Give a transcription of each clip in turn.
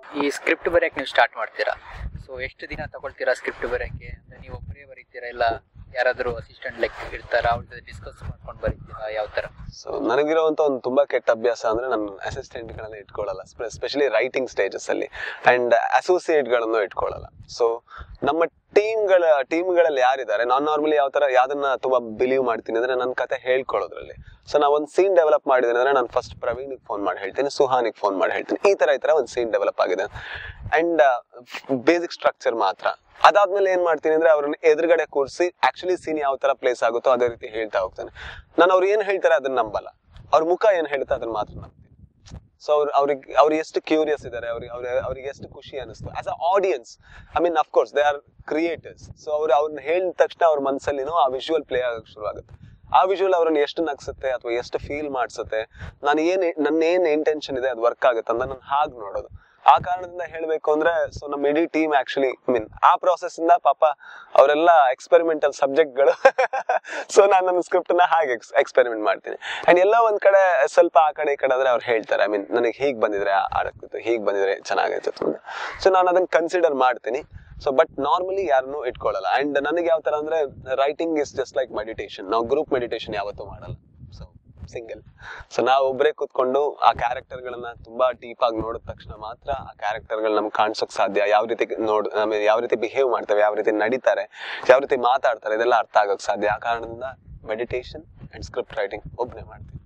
ಈ ಸ್ಕ್ರಿಪ್ಟ್ ಬರೆಯಕ್ಕೆ ನೀವು ಸ್ಟಾರ್ಟ್ ಮಾಡ್ತೀರಾ ಸೊ ಎಷ್ಟು ದಿನ ತಗೊಳ್ತೀರಾ ಸ್ಕ್ರಿಪ್ಟ್ ಬರೆಯಕ್ಕೆ ಅಂದ್ರೆ ನೀವು ಒಬ್ಬರೇ ಬರೀತೀರಾ ಇಲ್ಲ ಯಾರಾದರೂ ಅಸಿಸ್ಟೆಂಟ್ ಲೈಕ್ ಇರ್ತಾರಾ ಅವ್ರ ಜೊತೆ ಡಿಸ್ಕಸ್ ಮಾಡ್ಕೊಂಡು ಬರೀತೀರಾ ಯಾವ ಥರ ಸೊ ನನಗಿರುವಂತ ಒಂದು ತುಂಬಾ ಕೆಟ್ಟ ಅಭ್ಯಾಸ ಅಂದ್ರೆ ನನ್ನ ಅಸಿಸ್ಟೆಂಟ್ ಗಳನ್ನ ಇಟ್ಕೊಳ್ಳಲ್ಲ ಸ್ಪೆಷಲಿ ರೈಟಿಂಗ್ ಸ್ಟೇಜಸ್ ಅಲ್ಲಿ ಅಂಡ್ ಅಸೋಸಿಯೇಟ್ ಗಳನ್ನು ಇಟ್ಕೊಳ್ಳಲ್ಲ ಸೊ ನಮ್ಮ ಟೀಮ್ಗಳ ಟೀಮ್ಗಳಲ್ಲಿ ಯಾರಿದ್ದಾರೆ ನಾನು ನಾರ್ಮಲಿ ಯಾವ ತರ ಯಾವ್ದನ್ನ ತುಂಬಾ ಬಿಲೀವ್ ಮಾಡ್ತೀನಿ ಅಂದ್ರೆ ನನ್ನ ಕತೆ ಹೇಳ್ಕೊಳ್ಳೋದ್ರಲ್ಲಿ ಸೊ ನಾ ಒಂದು ಸೀನ್ ಡೆವಲಪ್ ಮಾಡಿದ್ದೇನೆ ಅಂದ್ರೆ ನಾನು ಫಸ್ಟ್ ಪ್ರವೀಣಿಗೆ ಫೋನ್ ಮಾಡಿ ಹೇಳ್ತೀನಿ ಸುಹಾನಿಗೆ ಫೋನ್ ಮಾಡಿ ಹೇಳ್ತೀನಿ ಈ ತರ ಈ ತರ ಒಂದು ಸೀನ್ ಡೆವಲಪ್ ಆಗಿದೆ ಅಂಡ್ ಬೇಸಿಕ್ ಸ್ಟ್ರಕ್ಚರ್ ಮಾತ್ರ ಅದಾದ್ಮೇಲೆ ಏನ್ ಮಾಡ್ತೀನಿ ಅಂದ್ರೆ ಅವ್ರನ್ನ ಎದುರುಗಡೆ ಕೂರಿಸಿ ಆಕ್ಚುಲಿ ಸೀನ್ ಯಾವ ತರ ಪ್ಲೇಸ್ ಆಗುತ್ತೋ ಅದೇ ರೀತಿ ಹೇಳ್ತಾ ಹೋಗ್ತಾನೆ ನಾನು ಅವ್ರು ಏನ್ ಹೇಳ್ತಾರೆ ಅದನ್ನ ನಂಬಲ್ಲ ಅವ್ರ ಮುಖ ಏನ್ ಹೇಳ್ತಾ ಅದನ್ನ ಮಾತ್ರ ನಂಬ್ತೀನಿ ಸೊ ಅವ್ರು ಅವ್ರಿಗೆ ಅವ್ರಿಗೆ ಎಷ್ಟು ಕ್ಯೂರಿಯಸ್ ಇದಾರೆ ಅವ್ರಿಗೆ ಅವ್ರ ಅವ್ರಿಗೆ ಎಷ್ಟು ಖುಷಿ ಅನಿಸ್ತು as a audience I mean of course they are creators so ಅವ್ರು ಅವ್ರನ್ನ ಹೇಳಿದ ತಕ್ಷಣ ಅವ್ರ ಮನಸ್ಸಲ್ಲಿನೋ ಆ ವಿಜುವಲ್ ಪ್ಲೇ ಆಗಕ್ಕೆ ಶುರು ಆಗುತ್ತೆ ಆ ವಿಜುವಲ್ ಅವ್ರನ್ನ ಎಷ್ಟು ನಗ್ಸುತ್ತೆ ಅಥವಾ ಎಷ್ಟು ಫೀಲ್ ಮಾಡ್ಸುತ್ತೆ ನಾನು ಏನ್ ನನ್ನ ಏನ್ ಇಂಟೆನ್ಷನ್ ಇದೆ ಅದು ವರ್ಕ್ ಆಗುತ್ತೆ ಅಂತ ನಾನು ಹಾಗೆ ನೋಡೋದು ಆ ಕಾರಣದಿಂದ ಹೇಳ್ಬೇಕು ಅಂದ್ರೆ ಸೊ ನಮ್ಮ ಇಡೀ ಟೀಮ್ ಆಕ್ಚುಲಿ ಐ ಮೀನ್ ಆ ಪ್ರಾಸೆಸ್ ಇಂದ ಪಾಪ ಅವರೆಲ್ಲ ಎಕ್ಸ್ಪೆರಿಮೆಂಟಲ್ ಸಬ್ಜೆಕ್ಟ್ಗಳು ಸೊ ನಾನು ನನ್ನ ಸ್ಕ್ರಿಪ್ಟ್ ನ ಹಾಗೆ ಎಕ್ಸ್ಪೆರಿಮೆಂಟ್ ಮಾಡ್ತೀನಿ ಅಂಡ್ ಎಲ್ಲ ಒಂದ್ ಕಡೆ ಸ್ವಲ್ಪ ಆ ಕಡೆ ಈ ಕಡೆ ಆದ್ರೆ ಅವ್ರು ಹೇಳ್ತಾರೆ ಐ ಮೀನ್ ನನಗೆ ಹೀಗ್ ಬಂದಿದ್ರೆ ಆಡಕ್ತಿತ್ತು ಹೀಗ್ ಬಂದಿದ್ರೆ ಚೆನ್ನಾಗಿರ್ತಿತ್ತು ಅಂತ ಸೊ ನಾನು ಅದನ್ನ ಕನ್ಸಿಡರ್ ಮಾಡ್ತೀನಿ ಸೊ ಬಟ್ ನಾರ್ಮಲಿ ಯಾರನ್ನೂ ಇಟ್ಕೊಳ್ಳಲ್ಲ ಅಂಡ್ ನನಗೆ ಯಾವ ತರ ಅಂದ್ರೆ writing is just like meditation ನಾವು ಗ್ರೂಪ್ ಮೆಡಿಟೇಷನ್ ಯಾವತ್ತೂ ಮಾಡಲ್ಲ ಸೊ ಸಿಂಗಲ್ ಸೊ ನಾವು ಒಬ್ಬರೇ ಕೂತ್ಕೊಂಡು ಆ ಕ್ಯಾರೆಕ್ಟರ್ ಗಳನ್ನ ತುಂಬಾ ಡೀಪ್ ಆಗಿ ನೋಡಿದ ತಕ್ಷಣ ಮಾತ್ರ ಆ ಕ್ಯಾರೆಕ್ಟರ್ ಗಳು ನಮ್ಗೆ ಕಾಣಿಸೋಕ್ ಸಾಧ್ಯ ಯಾವ ರೀತಿ ನೋಡ್ ಆಮೇಲೆ ಯಾವ ರೀತಿ ಬಿಹೇವ್ ಮಾಡ್ತವೆ ಯಾವ ರೀತಿ ನಡೀತಾರೆ ಯಾವ ರೀತಿ ಮಾತಾಡ್ತಾರೆ ಇದೆಲ್ಲ ಅರ್ಥ ಆಗೋಕ್ ಸಾಧ್ಯ ಆ ಕಾರಣದಿಂದ ಮೆಡಿಟೇಷನ್ ಅಂಡ್ ಸ್ಕ್ರಿಪ್ಟ್ ರೈಟಿಂಗ್ ಒಬ್ಬನೇ ಮಾಡ್ತೀನಿ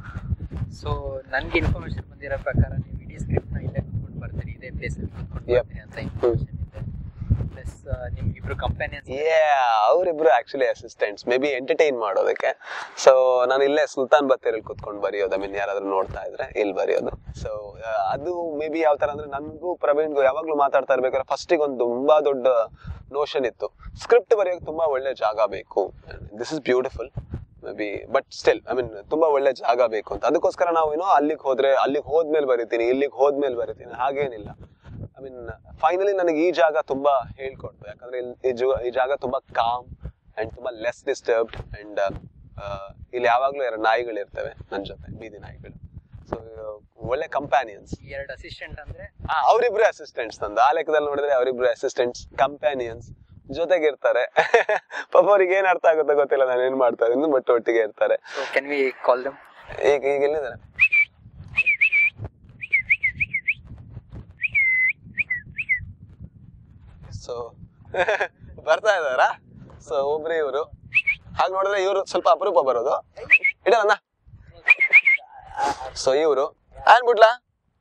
ಸೊ ನನ್ಗೆ ಇನ್ಫಾರ್ಮೇಶನ್ ಬಂದಿರೋ ಪ್ರಕಾರ ನೀವು ಇಡೀ ಸ್ಕ್ರಿಪ್ಟ್ನ ಇಲ್ಲೇ ಕುತ್ಕೊಂಡು ಬರ್ತೀರಿ ಇದೇ ಪ್ಲೇಸಲ್ಲಿ ಕುತ್ಕೊಂಡು Yep. ಬರ್ತೀರಿ ಅಂತ ಇನ್ಫಾರ್ಮೇಶನ್ ಇದೆ ಪ್ಲಸ್ ನಿಮ್ಗಿಬ್ರು ಕಂಪ್ಯಾನಿಯನ್ಸ್ ಯೇ ಅವರಿಬ್ರು actually assistants maybe entertain ಮಾಡೋದಕ್ಕೆ ಸೊ ನಾನು ಇಲ್ಲೇ ಸುಲ್ತಾನ್ ಬತ್ತೇರಲ್ಲಿ ಕುತ್ಕೊಂಡು ಬರೆಯೋದು ಐ ಮೀನ್ ಯಾರಾದ್ರೂ ನೋಡ್ತಾ ಇದ್ರೆ ಇಲ್ಲಿ ಬರೆಯೋದು ಸೊ ಅದು ಮೇ ಬಿ ಯಾವ ತರ ಅಂದ್ರೆ ನನ್ಗೂ ಪ್ರವೀಣ್ಗೂ ಯಾವಾಗ್ಲೂ ಮಾತಾಡ್ತಾ ಇರ್ಬೇಕಾದ್ರೆ ಫಸ್ಟಿಗೆ ಒಂದು ತುಂಬಾ ದೊಡ್ಡ ನೋಷನ್ ಇತ್ತು ಸ್ಕ್ರಿಪ್ಟ್ ಬರೆಯೋಕೆ ತುಂಬಾ ಒಳ್ಳೆ ಜಾಗ ಬೇಕು this is beautiful maybe but still I mean ತುಂಬಾ ಒಳ್ಳೆ ಜಾಗ ಬೇಕು ಅಂತ ಅದಕ್ಕೋಸ್ಕರ ನಾವು ಏನೋ ಅಲ್ಲಿಗೆ ಹೋದ್ರೆ ಅಲ್ಲಿಗೆ ಹೋದ್ಮೇಲೆ ಬರಿತೀನಿ ಇಲ್ಲಿಗೆ ಹೋದ್ಮೇಲೆ ಬರಿತೀನಿ ಹಾಗೇನಿಲ್ಲ ಐ ಮೀನ್ ಫೈನಲಿ ನನಗೆ ಈ ಜಾಗ ತುಂಬಾ ಹೇಳ್ಕೊಡ್ತು ಯಾಕಂದ್ರೆ ಇಲ್ಲಿ ಈ ಜು- ಈ ಜಾಗ ತುಂಬಾ ಕಾಮ್ ಅಂಡ್ ತುಂಬಾ ಲೆಸ್ ಡಿಸ್ಟರ್ಬ್ಡ್ ಅಂಡ್ ಇಲ್ಲಿ ಯಾವಾಗ್ಲೂ ಎರಡು ನಾಯಿಗಳು ಇರ್ತವೆ ನನ್ನ ಜೊತೆ ಬೀದಿ ನಾಯಿಗಳು ಸೊ ಒಳ್ಳೆ ಕಂಪ್ಯಾನಿಯನ್ಸ್ ಎರಡು ಅಸಿಸ್ಟೆಂಟ್ ಅಂದ್ರೆ ಅವರಿಬ್ರು ಅಸಿಸ್ಟೆಂಟ್ಸ್ ನಂದು ಆ ಲೆಕ್ಕದಲ್ಲಿ ನೋಡಿದ್ರೆ ಅವರಿಬ್ರು ಅಸಿಸ್ಟೆಂಟ್ಸ್ ಕಂಪ್ಯಾನಿಯನ್ಸ್ ಜೊತೆಗೆ ಇರ್ತಾರೆ ಪಾಪ ಅವ್ರಿಗೆ ಏನ್ ಅರ್ಥ ಆಗುತ್ತೋ ಗೊತ್ತಿಲ್ಲ ನಾನು ಏನ್ ಮಾಡ್ತಾ ಇದ್ದೀನಿ ಬಟ್ ಒಟ್ಟಿಗೆ ಇರ್ತಾರೆ so can we call them ಈಗ ಈಗ ಎಲ್ಲಿದ್ದಾರೆ ಸೊ ಬರ್ತಾ ಇದಾರಾ ಸೊ ಒಬ್ರು ಇವರು ಹಾಗೆ ನೋಡಿದ್ರೆ ಇವರು ಸ್ವಲ್ಪ ಅಪರೂಪ ಬರೋದು ಇಡೋಣ ಸೊ ಇವರು ಆನ್ ಬಿಡ್ಲಾ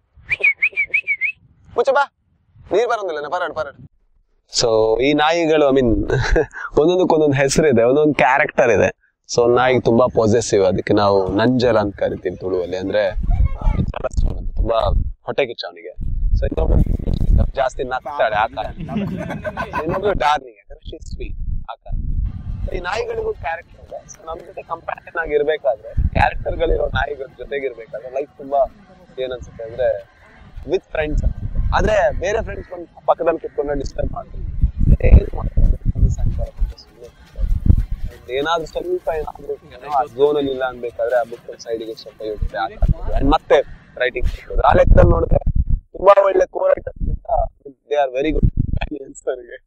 ಮುಚ್ಚ ಬಾ ನೀರ್ ಬರೋದಿಲ್ಲ ಪರಾಡ್ ಪರಾಡ್ ಸೊ ಈ ನಾಯಿಗಳು ಐ ಮೀನ್ ಒಂದೊಂದಕ್ಕೊಂದೊಂದು ಹೆಸರಿದೆ ಒಂದೊಂದು ಕ್ಯಾರೆಕ್ಟರ್ ಇದೆ ಸೊ ನಾಯಿಗೆ ತುಂಬಾ ಪೊಸೆಸಿವ್ ಅದಕ್ಕೆ ನಾವು ನಂಜರ್ ಅಂತ ಕರಿತೀವಿ ತುಳುವಲ್ಲಿ ಅಂದ್ರೆ ಅಂತ ತುಂಬಾ ಹೊಟ್ಟೆ ಕಿಚ್ಚ ಅವನಿಗೆ ಸೊ ಇನ್ನೊಬ್ರು ಜಾಸ್ತಿ ನಗ್ತಾಳೆ ಆ ಕಾರಣ ಇನ್ನೊಬ್ರು ಡಾರ್ನಿಂಗ್ ಯಾಕಂದ್ರೆ ಸ್ವೀಟ್ ಆ ಕಾರಣ ಈ ನಾಯಿಗಳಿಗೂ ಕ್ಯಾರೆಕ್ಟರ್ ಇದೆ ಸೊ ನಮ್ ಜೊತೆ ಕಂಪ್ಯಾರಿಸನ್ ಆಗಿ ಇರ್ಬೇಕಾದ್ರೆ ಕ್ಯಾರೆಕ್ಟರ್ ಗಳಿರೋ ನಾಯಿಗಳ ಜೊತೆಗೆ ಇರ್ಬೇಕಾದ್ರೆ ಲೈಫ್ ತುಂಬಾ ಏನನ್ಸುತ್ತೆ ಅಂದ್ರೆ ವಿತ್ ಫ್ರೆಂಡ್ಸ್ ಆದ್ರೆ ಬೇರೆ ಫ್ರೆಂಡ್ಸ್ ಬಂದು ಪಕ್ಕದಲ್ಲಿ ಕುತ್ಕೊಂಡು ಡಿಸ್ಟರ್ಬ್ ಮಾಡ್ತಾರೆ ಏನ್ ಮಾಡ್ತಾರೆ? ಒಂದು ಸಣ್ಣ ಬರುತ್ತೆ, ಸುಮ್ನೆ ಕೂತ್ಕೊಂಡು. And ಏನಾದ್ರೂ ಸ್ವಲ್ಪ ಏನಾದ್ರೂ ಝೋನ್ ಅಲ್ಲಿ ಇಲ್ಲ ಅನ್ಬೇಕಾದ್ರೆ ಆ ಬುಕ್ ಸೈಡಿಗೆ ಸ್ವಲ್ಪ ಇರುತ್ತೆ ಅಂಡ್ ಮತ್ತೆ ರೈಟಿಂಗ್ ಆ ಲೆಕ್ಕದಲ್ಲಿ ನೋಡಿದ್ರೆ ತುಂಬಾ ಒಳ್ಳೆ ಕೋ ದೇ ಆರ್ ವೆರಿ ಗುಡ್ ನನಗೆ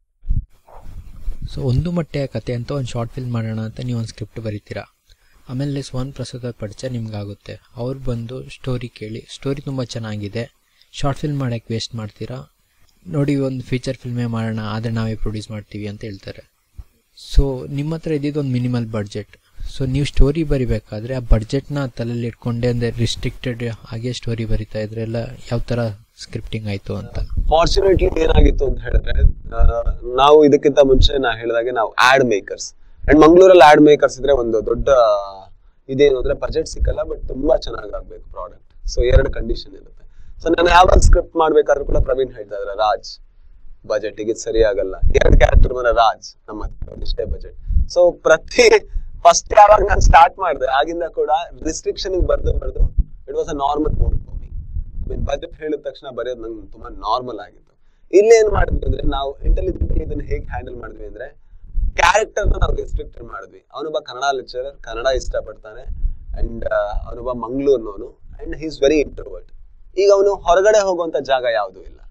ಸೊ ಒಂದು ಮಟ್ಟೆಯ ಕತೆ ಅಂತ ಒಂದು ಶಾರ್ಟ್ ಫಿಲ್ಮ್ ಮಾಡೋಣ ಅಂತ ನೀವು ಒಂದು ಸ್ಕ್ರಿಪ್ಟ್ ಬರೀತೀರಾ ಆಮೇಲೆ ಸ್ವನ್ ಪ್ರಸಾದ ಪರಿಚಯ ನಿಮ್ಗಾಗುತ್ತೆ ಅವ್ರು ಬಂದು ಸ್ಟೋರಿ ಕೇಳಿ ಸ್ಟೋರಿ ತುಂಬ ಚೆನ್ನಾಗಿದೆ ಶಾರ್ಟ್ ಫಿಲ್ಮ್ ಮಾಡೋಕ್ಕೆ ವೇಸ್ಟ್ ಮಾಡ್ತೀರಾ ನೋಡಿ ಒಂದು ಫೀಚರ್ ಫಿಲ್ಮೇ ಮಾಡೋಣ ಆದರೆ ನಾವೇ ಪ್ರೊಡ್ಯೂಸ್ ಮಾಡ್ತೀವಿ ಅಂತ ಹೇಳ್ತಾರೆ ಸೊ ನಿಮ್ಮ ಹತ್ರ ಇದ್ದಿದ್ದು ಒಂದು ಮಿನಿಮಲ್ ಬಡ್ಜೆಟ್ ಸೊ ನೀವು ಸ್ಟೋರಿ ಬರಿಬೇಕಾದ್ರೆ ಆ ಬಡ್ಜೆಟ್ನ ತಲೆಯಲ್ಲಿ ಇಟ್ಕೊಂಡೆ ಅಂದರೆ ರಿಸ್ಟ್ರಿಕ್ಟೆಡ್ ಹಾಗೆ ಸ್ಟೋರಿ ಬರಿತಾ ಇದ್ರೆ ಎಲ್ಲ ಯಾವ ಥರ ಸ್ಕ್ರಿಪ್ಟಿಂಗ್ ಆಯಿತು ಅಂತ ಫಾರ್ಚುನೇಟ್ಲಿ ಏನಾಗಿತ್ತು ಅಂತ ಹೇಳಿದ್ರೆ ಆ, ನಾವು ಇದಕ್ಕಿಂತ ಮುಂಚೆ ನಾ ಹೇಳಿದಾಗೆ ನಾವು ಆಡ್ ಮೇಕರ್ಸ್ ಅಂಡ್ ಮಂಗಳೂರಲ್ಲಿ ಆಡ್ ಮೇಕರ್ಸ್ ಇದ್ರೆ ಒಂದು ದೊಡ್ಡ ಇದೇನು ಅಂದ್ರೆ ಬಜೆಟ್ ಸಿಕ್ಕಲ್ಲ ಬಟ್ ತುಂಬಾ ಚೆನ್ನಾಗಿ ಆಗ್ಬೇಕು ಪ್ರಾಡಕ್ಟ್ ಸೊ ಎರಡು ಕಂಡೀಷನ್ ಇರುತ್ತೆ ಸೊ ನಾನು ಯಾವಾಗ ಸ್ಕ್ರಿಪ್ಟ್ ಮಾಡ್ಬೇಕಾದ್ರೂ ಕೂಡ ಪ್ರವೀಣ್ ಹೇಳ್ತಾ ಇದ್ರೆ ರಾಜ್ ಬಜೆಟ್ ಈಗ ಸರಿ ಆಗಲ್ಲ ಎರಡು ಕ್ಯಾರೆಕ್ಟರ್ ಬಂದ್ರೆ ರಾಜ್ ನಮ್ಮ ಹತ್ರ ಇಷ್ಟೇ ಬಜೆಟ್ ಸೊ ಪ್ರತಿ ಫಸ್ಟ್ ಯಾವಾಗ ನಾನು ಸ್ಟಾರ್ಟ್ ಮಾಡಿದೆ ಆಗಿಂದ ಕೂಡ ರಿಸ್ಟ್ರಿಕ್ಷನ್ ಬರ್ದು ಬರ್ದು it was a normal mood for me mean budget ಹೇಳಿದ ತಕ್ಷಣ ಬರೆಯೋದು ನಂಗೆ ತುಂಬಾ ನಾರ್ಮಲ್ ಆಗಿತ್ತು ಇಲ್ಲಿ ಏನ್ ಮಾಡಿದ್ವಿ ಅಂದ್ರೆ ನಾವು ಇಂಟೆಲಿಜೆಂಟ್ ಇದನ್ನ ಹೇಗೆ ಹ್ಯಾಂಡಲ್ ಮಾಡಿದ್ವಿ ಅಂದ್ರೆ ಕ್ಯಾರೆಕ್ಟರ್ ನಾವು ರೆಸ್ಟ್ರಿಕ್ಟೆಡ್ ಮಾಡಿದ್ವಿ ಅವನೊಬ್ಬ ಕನ್ನಡ ಲೆಕ್ಚರರ್ ಕನ್ನಡ ಇಷ್ಟಪಡ್ತಾನೆ ಅಂಡ್ ಅವನೊಬ್ಬ ಮಂಗಳೂರಿನವನು ಅಂಡ್ ಹೀಸ್ ವೆರಿ ಇಂಟ್ರೋವರ್ಟ್ ಈಗ ಅವನು ಹೊರಗಡೆ ಹೋಗುವಂತ ಜಾಗ ಯಾವುದು ಇಲ್ಲ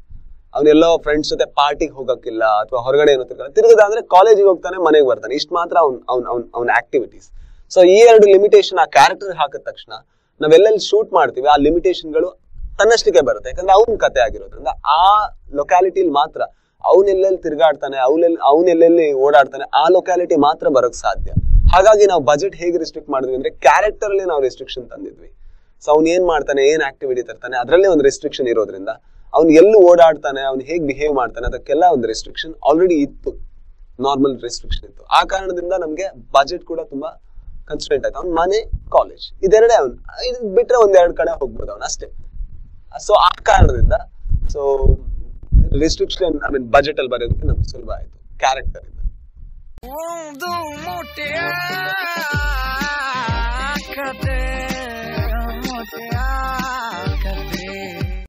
ಅವನೆಲ್ಲೋ ಫ್ರೆಂಡ್ಸ್ ಜೊತೆ ಪಾರ್ಟಿಗೆ ಹೋಗಕ್ಕಿಲ್ಲ ಅಥವಾ ಹೊರಗಡೆ ಏನೋ ತಿರ್ಗಲ್ಲ ತಿರ್ಗದಾದ್ರೆ ಕಾಲೇಜಿಗೆ ಹೋಗ್ತಾನೆ ಮನೆಗೆ ಬರ್ತಾನೆ ಇಷ್ಟು ಮಾತ್ರ ಅವ್ನ್ ಅವ್ನ್ ಅವ್ನ್ ಅವ್ನ ಆಕ್ಟಿವಿಟೀಸ್ ಸೊ ಈ ಎರಡು ಲಿಮಿಟೇಷನ್ ಆ ಕ್ಯಾರೆಕ್ಟರ್ ಹಾಕಿದ ತಕ್ಷಣ ನಾವೆಲ್ಲೆಲ್ಲಿ ಶೂಟ್ ಮಾಡ್ತೀವಿ ಆ ಲಿಮಿಟೇಷನ್ಗಳು ತನ್ನಷ್ಟಕ್ಕೆ ಬರುತ್ತೆ ಯಾಕಂದ್ರೆ ಅವ್ನ ಕತೆ ಆಗಿರೋದ್ರಿಂದ ಆ ಲೊಕ್ಯಾಲಿಟಿಲಿ ಮಾತ್ರ ಅವನೆಲ್ಲೆಲ್ಲಿ ತಿರ್ಗಾಡ್ತಾನೆ ಅವನೆಲ್ಲಿ ಅವನೆಲ್ಲೆಲ್ಲಿ ಓಡಾಡ್ತಾನೆ ಆ ಲೊಕ್ಯಾಲಿಟಿ ಮಾತ್ರ ಬರೋಕ್ ಸಾಧ್ಯ ಹಾಗಾಗಿ ನಾವು ಬಜೆಟ್ ಹೇಗೆ ರಿಸ್ಟ್ರಿಕ್ಟ್ ಮಾಡಿದ್ವಿ ಅಂದ್ರೆ ಕ್ಯಾರೆಕ್ಟರ್ ಅಲ್ಲಿ ನಾವು ರೆಸ್ಟ್ರಿಕ್ಷನ್ ತಂದಿದ್ವಿ ಸೊ ಅವ್ನು ಏನ್ ಮಾಡ್ತಾನೆ ಏನ್ ಆಕ್ಟಿವಿಟಿ ತರ್ತಾನೆ ಅದರಲ್ಲೇ ಒಂದು ರೆಸ್ಟ್ರಿಕ್ಷನ್ ಇರೋದ್ರಿಂದ ಅವ್ನು ಎಲ್ಲಿ ಓಡಾಡ್ತಾನೆ ಅವ್ನು ಹೇಗೆ ಬಿಹೇವ್ ಮಾಡ್ತಾನೆ ಅದಕ್ಕೆಲ್ಲ ಒಂದು ರೆಸ್ಟ್ರಿಕ್ಷನ್ ಆಲ್ರೆಡಿ ಇತ್ತು ನಾರ್ಮಲ್ ರೆಸ್ಟ್ರಿಕ್ಷನ್ ಇತ್ತು ಆ ಕಾರಣದಿಂದ ನಮಗೆ ಬಜೆಟ್ ಕೂಡ ತುಂಬಾ ಕನ್ಸ್ಟೆಂಟ್ ಆಯ್ತು ಅವ್ನ ಮನೆ ಕಾಲೇಜ್ ಇದೆರಡೇ ಅವ್ನು ಇದು ಬಿಟ್ರೆ ಒಂದೆರಡು ಕಡೆ ಹೋಗ್ಬೋದು ಅವ್ನು ಅಷ್ಟೇ ಸೊ ಆ ಕಾರಣದಿಂದ so restriction I mean budget ಅಲ್ಲಿ ಬರೋದಕ್ಕೆ ನಮ್ಗೆ ಸುಲಭ ಆಯ್ತು ಕ್ಯಾರೆಕ್ಟರ್ ಇಂದ ಒಂದು ಮುಟ್ಟೆಯ ಕತೆ ಮುಟ್ಟೆಯ